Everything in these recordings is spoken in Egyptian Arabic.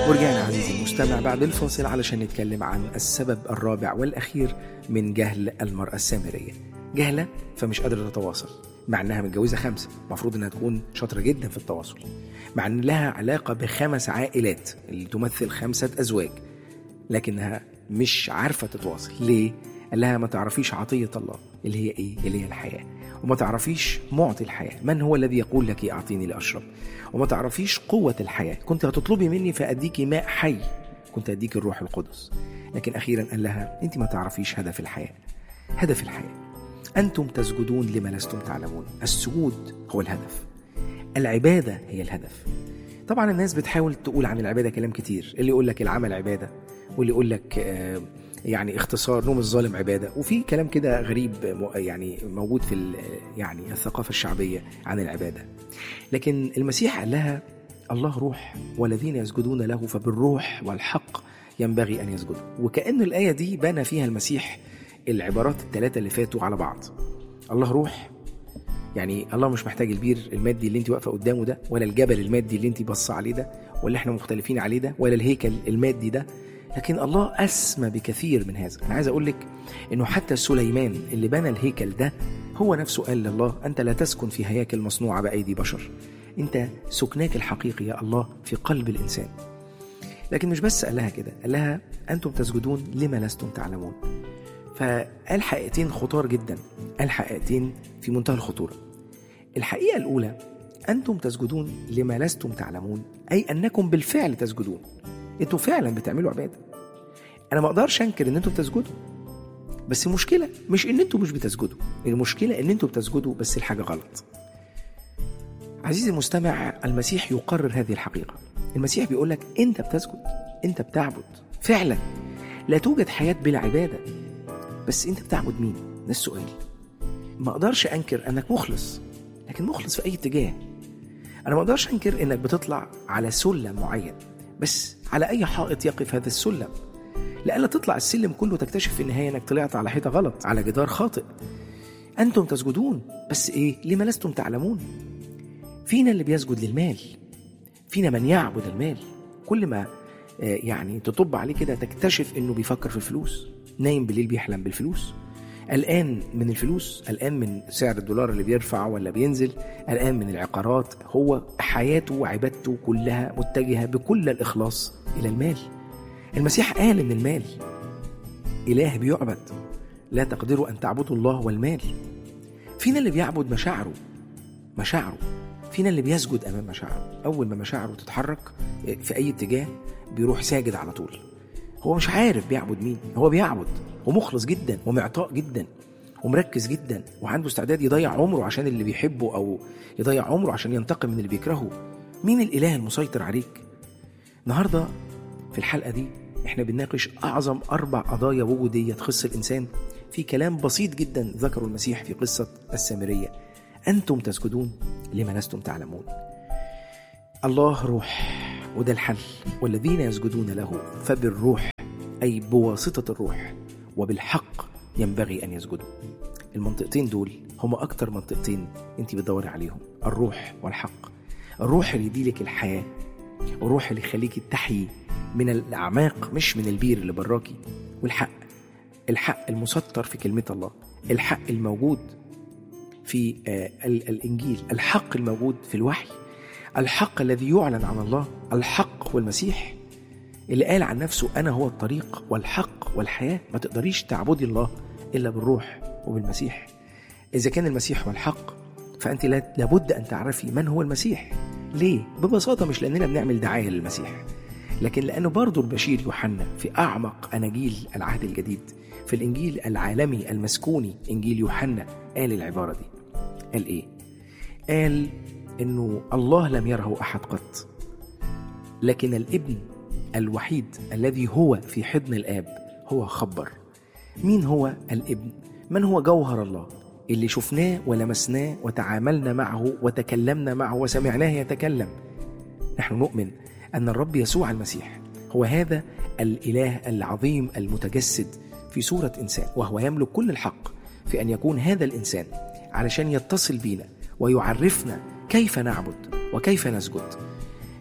ورجعنا عزيزي المستمع بعد الفاصل علشان نتكلم عن السبب الرابع والأخير من جهل المرأة السامرية جهلة فمش قادرة تتواصل مع انها متجوزة خمسة المفروض انها تكون شاطرة جدا في التواصل مع ان لها علاقة بخمس عائلات اللي تمثل خمسة أزواج لكنها مش عارفة تتواصل ليه؟ قال لها ما تعرفيش عطية الله اللي هي ايه؟ اللي هي الحياة وما تعرفيش معطي الحياة من هو الذي يقول لك أعطيني لأشرب وما تعرفيش قوة الحياة كنت هتطلبي مني فأديكي ماء حي كنت أديك الروح القدس لكن أخيرا قال لها أنت ما تعرفيش هدف الحياة هدف الحياة أنتم تسجدون لما لستم تعلمون السجود هو الهدف العبادة هي الهدف طبعا الناس بتحاول تقول عن العبادة كلام كتير اللي يقول لك العمل عبادة واللي يقول لك آه، يعني اختصار نوم الظالم عبادة وفي كلام كده غريب م- يعني موجود في ال- يعني الثقافة الشعبية عن العبادة لكن المسيح قال لها الله روح والذين يسجدون له فبالروح والحق ينبغي أن يسجدوا وكأن الآية دي بنى فيها المسيح العبارات الثلاثة اللي فاتوا على بعض الله روح يعني الله مش محتاج البير المادي اللي انت واقفه قدامه ده ولا الجبل المادي اللي انت بص عليه ده ولا احنا مختلفين عليه ده ولا الهيكل المادي ده لكن الله اسمى بكثير من هذا انا عايز اقول لك انه حتى سليمان اللي بنى الهيكل ده هو نفسه قال لله انت لا تسكن في هياكل مصنوعه بايدي بشر انت سكناك الحقيقي يا الله في قلب الانسان لكن مش بس قال لها كده قال لها انتم تسجدون لما لستم تعلمون فقال حقيقتين خطار جدا قال حقيقتين في منتهى الخطورة الحقيقة الأولى أنتم تسجدون لما لستم تعلمون أي أنكم بالفعل تسجدون أنتم فعلا بتعملوا عبادة أنا ما أقدرش أنكر أن أنتم بتسجدوا بس المشكلة مش أن أنتم مش بتسجدوا المشكلة أن أنتم بتسجدوا بس الحاجة غلط عزيزي المستمع المسيح يقرر هذه الحقيقة المسيح بيقول لك أنت بتسجد أنت بتعبد فعلا لا توجد حياة بلا عبادة بس انت بتعبد مين؟ ده السؤال. ما اقدرش انكر انك مخلص لكن مخلص في اي اتجاه. انا ما اقدرش انكر انك بتطلع على سلم معين بس على اي حائط يقف هذا السلم. لألا تطلع السلم كله تكتشف في النهاية انك طلعت على حيطة غلط على جدار خاطئ. انتم تسجدون بس ايه؟ لما لستم تعلمون؟ فينا اللي بيسجد للمال. فينا من يعبد المال. كل ما آه، يعني تطب عليه كده تكتشف انه بيفكر في الفلوس نايم بالليل بيحلم بالفلوس قلقان من الفلوس قلقان من سعر الدولار اللي بيرفع ولا بينزل قلقان من العقارات هو حياته وعبادته كلها متجهة بكل الإخلاص إلى المال المسيح قال إن المال إله بيعبد لا تقدروا أن تعبدوا الله والمال فينا اللي بيعبد مشاعره مشاعره فينا اللي بيسجد امام مشاعره اول ما مشاعره تتحرك في اي اتجاه بيروح ساجد على طول هو مش عارف بيعبد مين هو بيعبد ومخلص جدا ومعطاء جدا ومركز جدا وعنده استعداد يضيع عمره عشان اللي بيحبه او يضيع عمره عشان ينتقم من اللي بيكرهه مين الاله المسيطر عليك النهارده في الحلقه دي احنا بنناقش اعظم اربع قضايا وجوديه تخص الانسان في كلام بسيط جدا ذكره المسيح في قصه السامريه انتم تسجدون لما لستم تعلمون الله روح وده الحل والذين يسجدون له فبالروح اي بواسطه الروح وبالحق ينبغي ان يسجدوا المنطقتين دول هما اكتر منطقتين انت بتدوري عليهم الروح والحق الروح اللي يديلك الحياه الروح اللي يخليكي تحيي من الاعماق مش من البير اللي براكي والحق الحق المسطر في كلمه الله الحق الموجود في آه، ال- الانجيل الحق الموجود في الوحي الحق الذي يعلن عن الله الحق هو المسيح اللي قال عن نفسه انا هو الطريق والحق والحياه ما تقدريش تعبدي الله الا بالروح وبالمسيح اذا كان المسيح هو الحق فانت لا- لابد ان تعرفي من هو المسيح ليه ببساطه مش لاننا بنعمل دعايه للمسيح لكن لانه برضه البشير يوحنا في اعمق اناجيل العهد الجديد في الانجيل العالمي المسكوني انجيل يوحنا قال العباره دي قال ايه قال انه الله لم يره احد قط لكن الابن الوحيد الذي هو في حضن الاب هو خبر مين هو الابن من هو جوهر الله اللي شفناه ولمسناه وتعاملنا معه وتكلمنا معه وسمعناه يتكلم نحن نؤمن ان الرب يسوع المسيح هو هذا الاله العظيم المتجسد في صوره انسان وهو يملك كل الحق في ان يكون هذا الانسان علشان يتصل بينا ويعرفنا كيف نعبد وكيف نسجد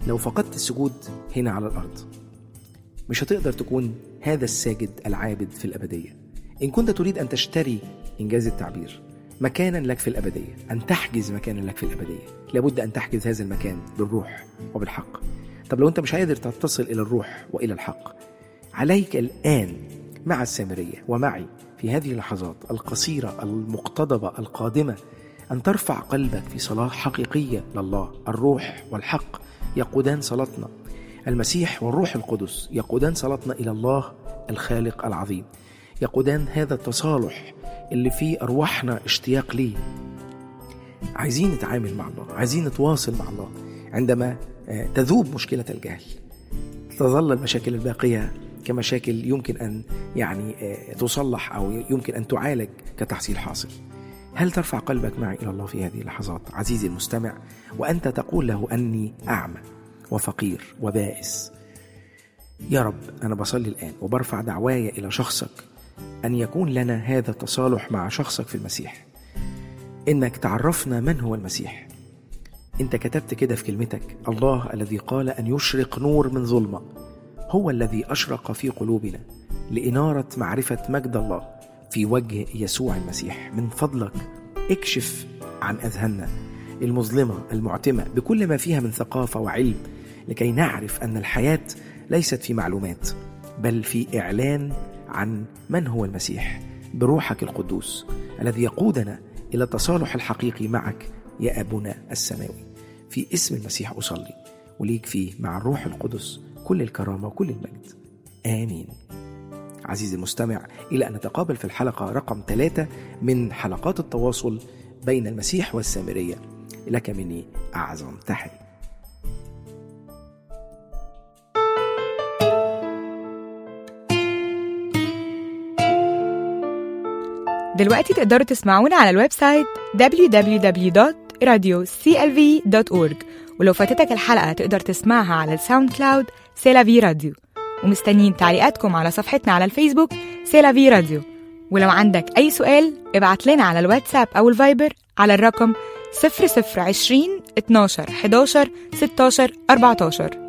لو فقدت السجود هنا على الأرض مش هتقدر تكون هذا الساجد العابد في الأبدية إن كنت تريد أن تشتري إنجاز التعبير مكانا لك في الأبدية أن تحجز مكانا لك في الأبدية لابد أن تحجز هذا المكان بالروح وبالحق طب لو أنت مش قادر تتصل إلى الروح وإلى الحق عليك الآن مع السامرية ومعي في هذه اللحظات القصيرة المقتضبة القادمة أن ترفع قلبك في صلاة حقيقية لله الروح والحق يقودان صلاتنا المسيح والروح القدس يقودان صلاتنا إلى الله الخالق العظيم يقودان هذا التصالح اللي فيه أرواحنا اشتياق ليه عايزين نتعامل مع الله عايزين نتواصل مع الله عندما تذوب مشكلة الجهل تظل المشاكل الباقية كمشاكل يمكن أن يعني تصلح أو يمكن أن تعالج كتحصيل حاصل هل ترفع قلبك معي إلى الله في هذه اللحظات عزيزي المستمع وأنت تقول له أني أعمى وفقير وبائس يا رب أنا بصلي الآن وبرفع دعواي إلى شخصك أن يكون لنا هذا التصالح مع شخصك في المسيح إنك تعرفنا من هو المسيح أنت كتبت كده في كلمتك الله الذي قال أن يشرق نور من ظلمة هو الذي أشرق في قلوبنا لإنارة معرفة مجد الله في وجه يسوع المسيح من فضلك اكشف عن أذهاننا المظلمة المعتمة بكل ما فيها من ثقافة وعلم لكي نعرف أن الحياة ليست في معلومات بل في إعلان عن من هو المسيح بروحك القدوس الذي يقودنا إلى التصالح الحقيقي معك يا أبونا السماوي في اسم المسيح أصلي وليك فيه مع الروح القدس كل الكرامة وكل المجد آمين عزيزي المستمع إلى أن نتقابل في الحلقة رقم ثلاثة من حلقات التواصل بين المسيح والسامرية لك مني أعظم تحية دلوقتي تقدروا تسمعونا على الويب سايت www.radioclv.org ولو فاتتك الحلقة تقدر تسمعها على الساوند كلاود سيلافي راديو ومستنيين تعليقاتكم على صفحتنا على الفيسبوك سيلافي راديو ولو عندك أي سؤال ابعت لنا على الواتساب أو الفايبر على الرقم 0020 12 11 16 14